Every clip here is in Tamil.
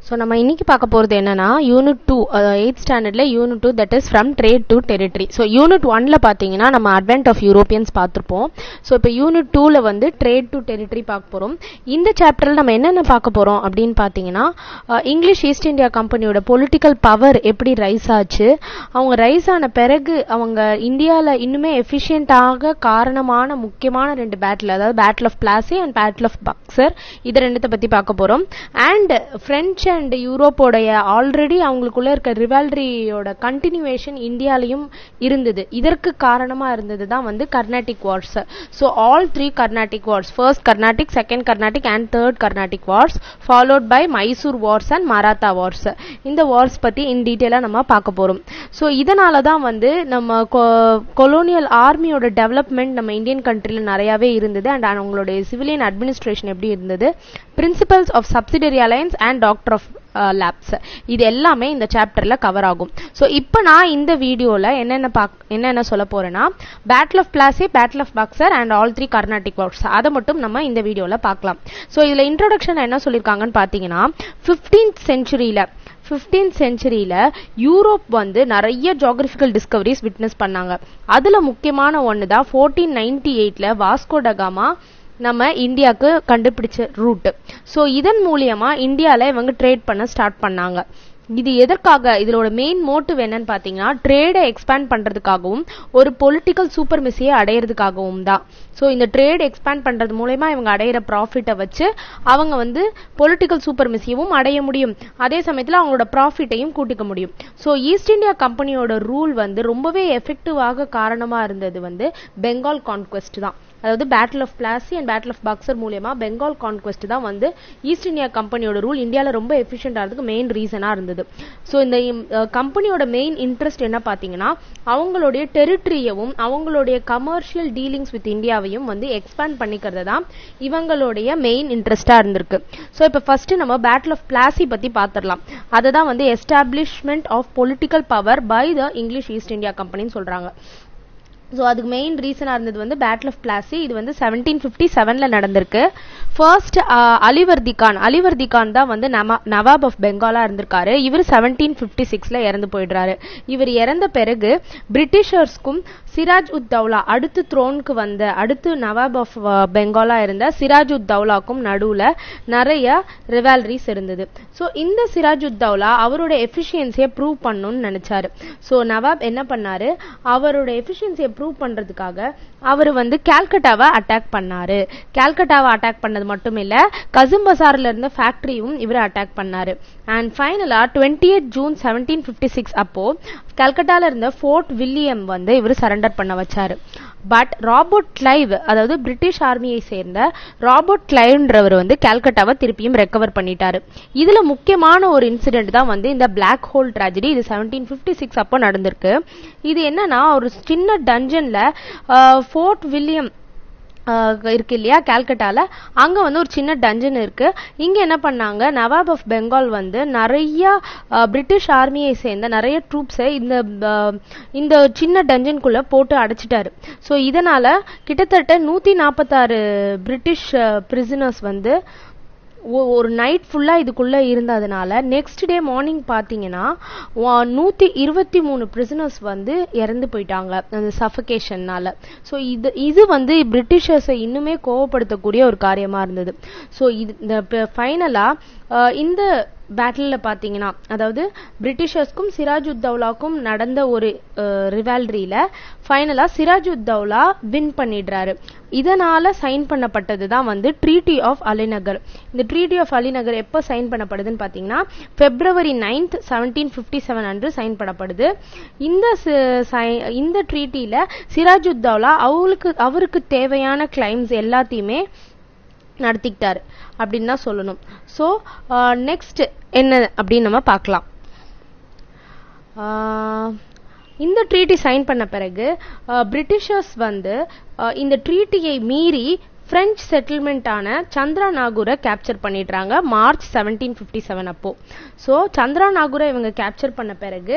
ஸோ நம்ம இன்னைக்கு பார்க்க போகிறது என்னன்னா யூனிட் டூ எயிட் ஸ்டாண்டர்டில் unit two that is from trade to territory so unit ஒன்ல பார்த்தீங்கன்னா நம்ம அட்வென்ட் ஆஃப் யூரோப்பியன்ஸ் பார்த்துருப்போம் ஸோ இப்போ யூனிட் டூவில் வந்து ட்ரேட் டு டெரிட்டரி பார்க்க போகிறோம் இந்த சாப்டரில் நம்ம என்னென்ன பார்க்க போகிறோம் அப்படின்னு பார்த்தீங்கன்னா அஹ், இங்கிலீஷ் ஈஸ்ட் இந்தியா கம்பெனியோட பொலிட்டிக்கல் பவர் எப்படி ரைஸ் ஆச்சு அவங்க ரைஸ் ஆன பிறகு அவங்க இந்தியாவில் இன்னுமே எஃபிஷியண்ட்டாக காரணமான முக்கியமான ரெண்டு பேட்டில் அதாவது battle of Plassey and battle of Buxar இது ரெண்டுத்தை பற்றி பார்க்க போகிறோம் அண்ட் ஃப்ரெஞ்ச் அண்ட் யூரோப்போடைய ஆல்ரெடி அவங்களுக்குள்ள இருக்க ரிவால்ரியோட கண்டினியூவேஷன் இந்தியாலையும் இருந்தது இதற்கு காரணமா இருந்தது தான் வந்து Carnatic wars so all three Carnatic wars first Carnatic second Carnatic and third Carnatic wars followed by Mysore wars and Maratha wars இந்த வார்ஸ் பத்தி இன் டீட்டெயிலா நம்ம பார்க்க போறோம் ஸோ இதனால தான் வந்து நம்ம கொலோனியல் ஆர்மியோட டெவலப்மெண்ட் நம்ம இந்தியன் கண்ட்ரில நிறையவே இருந்தது அண்ட் அவங்களுடைய சிவிலியன் அட்மினிஸ்ட்ரேஷன் எப்படி இருந்தது principles of subsidiary alliance and doctrine of lapse இது எல்லாமே இந்த சாப்டர்ல கவர் ஆகும் ஸோ இப்போ நான் இந்த வீடியோல என்னென்ன பாக் என்னென்ன சொல்ல போறேன்னா battle of Plassey battle of Buxar and all three Carnatic wars அதை மட்டும் நம்ம இந்த வீடியோல பார்க்கலாம் ஸோ இதுல இன்ட்ரோடக்ஷன் என்ன சொல்லியிருக்காங்கன்னு பார்த்தீங்கன்னா ஃபிஃப்டீன்த் செஞ்சுரியில ஃபிஃப்டீன்த் செஞ்சுரியில யூரோப் வந்து நிறைய ஜியாகிரபிக்கல் டிஸ்கவரிஸ் விட்னஸ் பண்ணாங்க அதுல முக்கியமான ஒன்று தான் ஃபோர்டீன் நைன்டி எயிட்ல வாஸ்கோ டகாமா நம்ம இந்தியாவுக்கு கண்டுபிடிச்ச ரூட் ஸோ இதன் மூலியமா இந்தியால இவங்க ட்ரேட் பண்ண ஸ்டார்ட் பண்ணாங்க இது எதற்காக இதோட மெயின் மோட்டிவ் என்னன்னு பாத்தீங்கன்னா ட்ரேடை எக்ஸ்பேண்ட் பண்றதுக்காகவும் ஒரு பொலிட்டிக்கல் சூப்பர்மிசியை அடையிறதுக்காகவும் தான் ஸோ இந்த ட்ரேட் எக்ஸ்பேண்ட் பண்றது மூலயமா இவங்க அடையிற ப்ராஃபிட்டை வச்சு அவங்க வந்து பொலிட்டிக்கல் சூப்பர்மிசியவும் அடைய முடியும் அதே சமயத்தில் அவங்களோட ப்ராஃபிட்டையும் கூட்டிக்க முடியும் ஸோ ஈஸ்ட் இந்தியா கம்பெனியோட ரூல் வந்து ரொம்பவே எஃபெக்டிவாக காரணமா இருந்தது வந்து பெங்கால் கான்குவெஸ்ட் தான் அதாவது battle of Plassey and battle of Buxar மூலியமா பெங்கால் கான்குவெஸ்ட் தான் வந்து ஈஸ்ட் இந்தியா கம்பெனியோட ரூல் இந்தியாவில் ரொம்ப எஃபிஷியன்ட் ஆகிறதுக்கு மெயின் ரீசனா இருந்தது ஸோ இந்த கம்பெனியோட மெயின் இன்ட்ரெஸ்ட் என்ன பார்த்தீங்கன்னா அவங்களுடைய டெரிட்டரியவும் அவங்களுடைய கமர்ஷியல் டீலிங்ஸ் வித் இந்தியாவையும் வந்து எக்ஸ்பேண்ட் பண்ணிக்கிறது தான் இவங்களுடைய மெயின் இன்ட்ரெஸ்டா இருந்திருக்கு ஸோ இப்போ ஃபர்ஸ்ட் நம்ம பேட்டில் ஆஃப் பிளாசி பத்தி பார்த்துடலாம் அதை தான் வந்து establishment of political power by the English East India கம்பெனின்னு சொல்றாங்க ஸோ அதுக்கு மெயின் ரீசனாக இருந்தது வந்து பேட்டில் ஆஃப் பிளாசி இது வந்து செவன்டீன் ஃபிஃப்டி செவனில் நடந்திருக்கு ஃபர்ஸ்ட் அலிவர்தி கான் அலிவர்தி கான் தான் வந்து நம நவாப் ஆஃப் பெங்காலாக இருந்திருக்காரு இவர் செவன்டீன் ஃபிஃப்டி சிக்ஸில் இறந்து போயிடுறாரு இவர் இறந்த பிறகு பிரிட்டிஷர்ஸ்க்கும் சிராஜ் உத் தௌலா அடுத்து த்ரோனுக்கு வந்த அடுத்து நவாப் ஆஃப் பெங்காலா இருந்த சிராஜ் உத் தௌலாக்கும் நடுவுல நிறைய ரிவால்ரிஸ் இருந்தது ஸோ இந்த சிராஜ் உத் தௌலா அவரோட எஃபிஷியன்சியை ப்ரூவ் பண்ணணும்னு நினைச்சாரு ஸோ நவாப் என்ன பண்ணாரு அவரோட எஃபிஷியன்சியை ப்ரூவ் பண்றதுக்காக அவர் வந்து கால்கட்டாவை அட்டாக் பண்ணாரு கால்கட்டாவை அட்டாக் பண்ணது மட்டும் இல்ல கசிம் பசார்ல இருந்த ஃபேக்டரியும் இவர் அட்டாக் பண்ணாரு அண்ட் ஃபைனலா twenty eight June seventeen fifty six அப்போ கல்கட்டால இருந்த ஃபோர்ட் வில்லியம் வந்து இவர் சரண்டர் பண்ண வச்சாரு பட் ராபர்ட் கிளைவ் அதாவது பிரிட்டிஷ் ஆர்மியை சேர்ந்த ராபர்ட் கிளைவ்ன்றவர் வந்து கல்கட்டாவை திருப்பியும் ரெக்கவர் பண்ணிட்டாரு இதுல முக்கியமான ஒரு இன்சிடென்ட் தான் வந்து இந்த பிளாக் ஹோல் ட்ராஜடி இது செவன்டீன் ஃபிஃப்டி சிக்ஸ் அப்போ நடந்திருக்கு இது என்னன்னா ஒரு சின்ன டஞ்சன்ல ஃபோர்ட் வில்லியம் ஆஹ் இருக்கு இல்லையா கால்கட்டால அங்க வந்து ஒரு சின்ன டஞ்சன் இருக்கு இங்க என்ன பண்ணாங்க நவாப் ஆஃப் பெங்கால் வந்து நிறைய ஆஹ் பிரிட்டிஷ் ஆர்மியை சேர்ந்த நிறைய ட்ரூப்ஸை இந்த ஆஹ் இந்த சின்ன டஞ்சனுக்குள்ள போட்டு அடைச்சிட்டாரு ஸோ இதனால கிட்டத்தட்ட நூத்தி நாற்பத்தாறு பிரிட்டிஷ் பிரிசனர்ஸ் வந்து ஒ- ஒரு நைட் ஃபுல்லா இதுக்குள்ள இருந்ததுனால நெக்ஸ்ட் டே மார்னிங் பாத்தீங்கன்னா வா- நூத்தி இருபத்தி மூணு பிரிசனர்ஸ் வந்து இறந்து போயிட்டாங்க அந்த சஃபகேஷன்னால ஸோ இது இது வந்து பிரிட்டிஷர்ஸை இன்னுமே கோவப்படுத்தக்கூடிய ஒரு காரியமா இருந்தது ஸோ இது இந்த ஃபைனலா இந்த பேட்டில் பார்த்தீங்கன்னா அதாவது பிரிட்டிஷர்ஸ்க்கும் சிராஜ் உத் தௌலாக்கும் நடந்த ஒரு ரிவால்ரியில ஃபைனலா சிராஜ் உத் தௌலா வின் பண்ணிடுறாரு இதனால சைன் பண்ணப்பட்டது தான் வந்து ட்ரீட்டி ஆஃப் அலிநகர் இந்த ட்ரீட்டி ஆஃப் அலிநகர் எப்போ சைன் பண்ணப்படுதுன்னு பார்த்தீங்கன்னா February ninth seventeen fifty seven அன்று சைன் பண்ணப்படுது இந்த சி- si- இந்த ட்ரீட்டியில சிராஜ் உத் தௌலா அவருக்கு அவருக்கு தேவையான கிளைம்ஸ் எல்லாத்தையுமே நடத்திக்கிட்டாரு அப்படின்னு தான் சொல்லணும் ஸோ நெக்ஸ்ட் என்ன அப்படின்னு நம்ம பார்க்கலாம் ஆஹ் இந்த ட்ரீட்டி சைன் பண்ண பிறகு பிரிட்டிஷர்ஸ் வந்து ஆஹ் இந்த ட்ரீட்டியை மீறி பிரெஞ்சு செட்டில்மெண்ட்டான சந்திரா நாகூரை கேப்சர் பண்ணிடுறாங்க மார்ச் செவன்டீன் ஃபிஃப்டி செவன் அப்போ ஸோ சந்திரா நாகூரை இவங்க கேப்சர் பண்ண பிறகு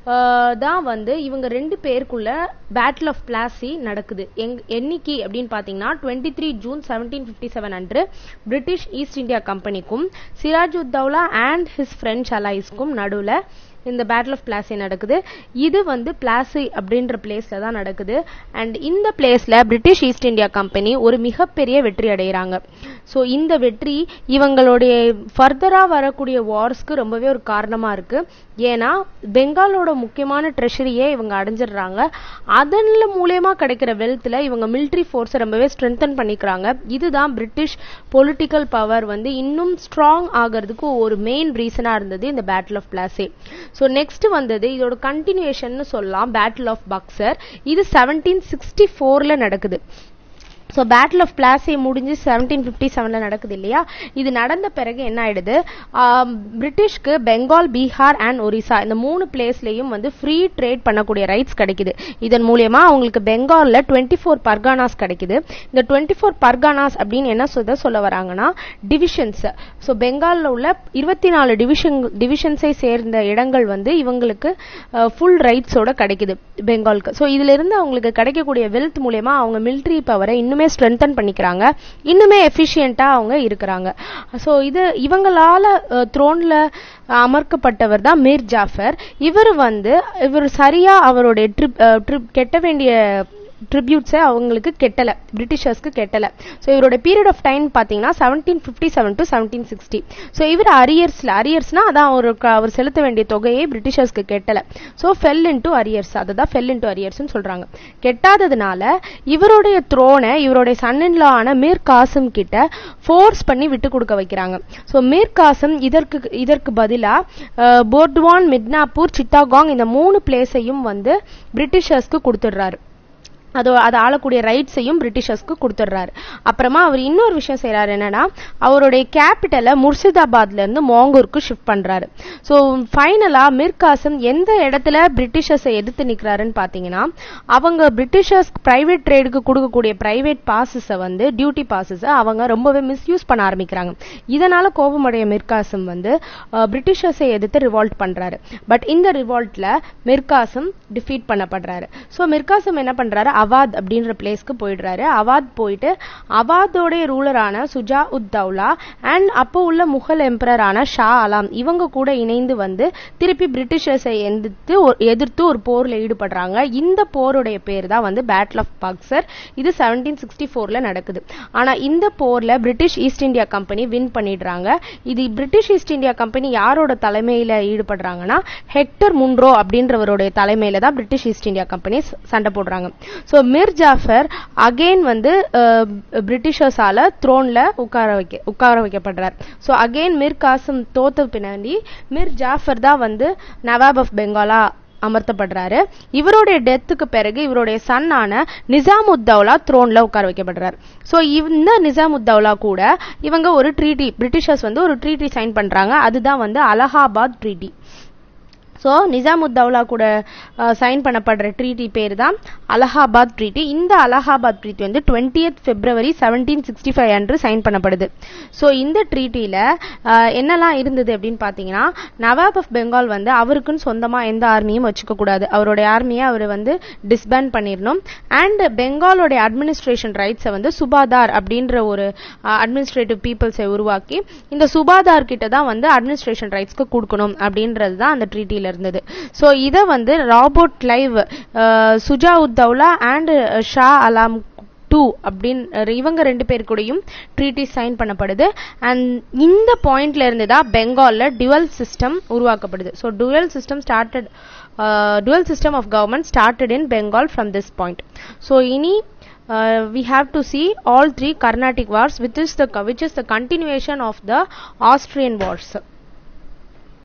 தான் வந்து இவங்க ரெண்டு பேருக்குள்ள பேட்டில் ஆஃப் பிளாசி நடக்குது எங் என்னைக்கு அப்படின்னு பார்த்தீங்கன்னா twenty three June seventeen fifty seven அன்று பிரிட்டிஷ் ஈஸ்ட் இந்தியா கம்பெனிக்கும் சிராஜுத்தௌலா அண்ட் ஹிஸ் பிரெஞ்ச் அலைஸ்க்கும் நடுவில் இந்த பேட்டில் ஆஃப் பிளாசி நடக்குது இது வந்து பிளாசி அப்படின்ற பிளேஸ்ல தான் நடக்குது அண்ட் இந்த பிளேஸ்ல பிரிட்டிஷ் ஈஸ்ட் இந்தியா கம்பெனி ஒரு மிகப்பெரிய வெற்றி அடைகிறாங்க ஸோ இந்த வெற்றி இவங்களுடைய ஃபர்தரா வரக்கூடிய வார்ஸ்க்கு ரொம்பவே ஒரு காரணமா இருக்கு ஏன்னா பெங்காலோட முக்கியமான ட்ரெஷரியே இவங்க அடைஞ்சிடுறாங்க அதன் மூலயமா கிடைக்கிற வெல்த்ல இவங்க மிலிட்ரி ஃபோர்ஸை ரொம்பவே ஸ்ட்ரென்தன் பண்ணிக்கிறாங்க இதுதான் பிரிட்டிஷ் பொலிட்டிக்கல் பவர் வந்து இன்னும் ஸ்ட்ராங் ஆகிறதுக்கு ஒரு மெயின் ரீசனா இருந்தது இந்த battle of Plassey so next வந்தது இதோட கண்டினியூஷன் சொல்லலாம் பேட்டில் ஆஃப் பக்சர் இது செவன்டீன் சிக்ஸ்டி ஃபோர்ல நடக்குது ஸோ பேட்டில் ஆஃப் பிளாஸே முடிஞ்சு செவன்டீன் ஃபிஃப்டி செவனில் நடக்குது இல்லையா இது நடந்த பிறகு என்ன ஆயிடுது பிரிட்டிஷ்க்கு பெங்கால் பீகார் அண்ட் ஒரிசா இந்த மூணு பிளேஸ்லையும் வந்து ஃப்ரீ ட்ரேட் பண்ணக்கூடிய ரைட்ஸ் கிடைக்குது இதன் மூலியமா அவங்களுக்கு பெங்காலில் டுவெண்ட்டி ஃபோர் பர்கானாஸ் கிடைக்குது இந்த டுவெண்ட்டி ஃபோர் பர்கானாஸ் அப்படின்னு என்ன சொல்ல சொல்ல வராங்கன்னா டிவிஷன்ஸ் ஸோ பெங்காலில் உள்ள இருபத்தி நாலு டிவிஷன் டிவிஷன்ஸை சேர்ந்த இடங்கள் வந்து இவங்களுக்கு ஃபுல் ரைட்ஸோட கிடைக்குது பெங்காலுக்கு ஸோ இதுல இருந்து அவங்களுக்கு கிடைக்கக்கூடிய வெல்த் மூலியமா அவங்க மிலிட்ரி பவரை இன்னுமே இன்னுமே ஸ்ட்ரென்தன் பண்ணிக்கிறாங்க இன்னுமே எஃபிஷியண்டா அவங்க இருக்கிறாங்க ஸோ இது இவங்களால த்ரோன்ல அமர்க்கப்பட்டவர் தான் மீர் ஜாஃபர் இவர் வந்து இவர் சரியா அவருடைய ட்ரிப் ட்ரிப் கெட்ட வேண்டிய ட்ரிபியூட்ஸை அவங்களுக்கு கெட்டல பிரிட்டிஷர்ஸ்க்கு கெட்டல ஸோ இவரோட பீரியட் ஆஃப் டைம் பார்த்தீங்கன்னா seventeen fifty seven to seventeen sixty so இவர் அரியர்ஸ்ல அரியர்ஸ்னா அதான் அவர் அவர் செலுத்த வேண்டிய தொகையை பிரிட்டிஷர்ஸ்க்கு கெட்டல ஸோ ஃபெல் இன்டு அரியர்ஸ் அதை தான் ஃபெல் இன்டு அரியர்ஸ்னு சொல்றாங்க கெட்டாததுனால இவருடைய த்ரோனை இவருடைய சன்னின்லா ஆன மீர் காசிம் கிட்ட ஃபோர்ஸ் பண்ணி விட்டு கொடுக்க வைக்கிறாங்க ஸோ மீர் காசிம் இதற்கு இதற்கு பதிலாக போர்ட்வான் மிட்னாப்பூர் சித்தாகாங் இந்த மூணு பிளேஸையும் வந்து பிரிட்டிஷர்ஸ்க்கு கொடுத்துடுறாரு அதோ அதை ஆளக்கூடிய ரைட்ஸையும் பிரிட்டிஷர்ஸ்க்கு கொடுத்துட்றாரு அப்புறமா அவர் இன்னொரு விஷயம் செய்யறாரு என்னன்னா அவருடைய கேபிட்டலை முர்சிதாபாத்ல இருந்து மோங்கூருக்கு ஷிஃப்ட் பண்றாரு ஸோ ஃபைனலா மிர்காசம் எந்த இடத்துல பிரிட்டிஷர்ஸை எதிர்த்து நிக்கிறாருன்னு பாத்தீங்கன்னா அவங்க பிரிட்டிஷர்ஸ் பிரைவேட் ட்ரேடுக்கு கொடுக்கக்கூடிய பிரைவேட் பாசஸை வந்து டியூட்டி பாசஸை அவங்க ரொம்பவே மிஸ்யூஸ் பண்ண ஆரம்பிக்கிறாங்க இதனால கோபமடைய மிர்காசம் வந்து பிரிட்டிஷர்ஸை எதிர்த்து ரிவால்ட் பண்றாரு பட் இந்த ரிவால்ட்ல மிர்காசம் டிஃபீட் பண்ணப்படுறாரு ஸோ மிர்காசம் என்ன பண்றாரு அவாத் அப்படின்ற பிளேஸ்க்கு போயிடுறாரு அவாத் போயிட்டு அவாதோடைய ரூலரான சுஜா உத் தௌலா அண்ட் அப்போ உள்ள முகல் எம்பரரான ஷா அலாம் இவங்க கூட இணைந்து வந்து திருப்பி பிரிட்டிஷர்ஸை எதிர்த்து எதிர்த்து ஒரு போர்ல ஈடுபடுறாங்க இந்த போருடைய பேர் தான் வந்து பேட்டில் ஆஃப் பக்சர் இது செவன்டீன் சிக்ஸ்டி ஃபோர்ல நடக்குது ஆனா இந்த போர்ல British East India company win பண்ணிடுறாங்க இது பிரிட்டிஷ் ஈஸ்ட் இந்தியா கம்பெனி யாரோட தலைமையில ஈடுபடுறாங்கன்னா ஹெக்டர் முன்ரோ அப்படின்றவருடைய தலைமையில தான் பிரிட்டிஷ் ஈஸ்ட் இந்தியா கம்பெனி சண்டை போடுறாங்க ஸோ மிர் ஜாஃபர் அகெயின் வந்து பிரிட்டிஷர்ஸால த்ரோன்ல உட்கார வைக்க உட்கார வைக்கப்படுறார் ஸோ அகெயின் மிர் காசிம் தோத்த பின்னாடி மிர் ஜாஃபர் தான் வந்து நவாப் ஆஃப் பெங்காலா அமர்த்தப்படுறாரு இவருடைய டெத்துக்கு பிறகு இவருடைய சன்னான நிசாமுத்தௌலா த்ரோன்ல உட்கார வைக்கப்படுறாரு ஸோ இந்த நிசாமுத்தௌலா கூட இவங்க ஒரு ட்ரீட்டி பிரிட்டிஷர்ஸ் வந்து ஒரு ட்ரீட்டி சைன் பண்றாங்க அதுதான் வந்து அலகாபாத் ட்ரீட்டி ஸோ நிசாமுத்தௌலா கூட சைன் பண்ணப்படுற ட்ரீட்டி பேர் தான் அலகாபாத் ட்ரீட்டி இந்த அலகாபாத் ட்ரீட்டி வந்து twentieth February seventeen sixty five அன்று சைன் பண்ணப்படுது ஸோ இந்த ட்ரீட்டியில் என்னெல்லாம் இருந்தது அப்படின்னு பார்த்தீங்கன்னா நவாப் ஆஃப் பெங்கால் வந்து அவருக்குன்னு சொந்தமாக எந்த ஆர்மியும் வச்சுக்க கூடாது அவருடைய ஆர்மியை அவர் வந்து டிஸ்பேண்ட் பண்ணிடணும் அண்ட் பெங்காலோடைய அட்மினிஸ்ட்ரேஷன் ரைட்ஸை வந்து சுபாதார் அப்படின்ற ஒரு அட்மினிஸ்ட்ரேட்டிவ் பீப்புள்ஸை உருவாக்கி இந்த சுபாதார் கிட்ட தான் வந்து அட்மினிஸ்ட்ரேஷன் ரைட்ஸ்க்கு கொடுக்கணும் அப்படின்றது தான் அந்த ட்ரீட்டியில் இருந்தது ஸோ இதை வந்து Robert Clive Shuja Uddaulah and Shah Alam two அப்படின்னு இவங்க ரெண்டு பேர் கூடயும் ட்ரீட்டி சைன் பண்ணப்படுது அண்ட் இந்த பாயிண்ட்ல இருந்து தான் பெங்கால்ல டுவல் சிஸ்டம் உருவாக்கப்படுது so dual system started dual system of government started in Bengal from this point so இனி uh, we have to see all three Carnatic wars which is the which is the continuation of the Austrian wars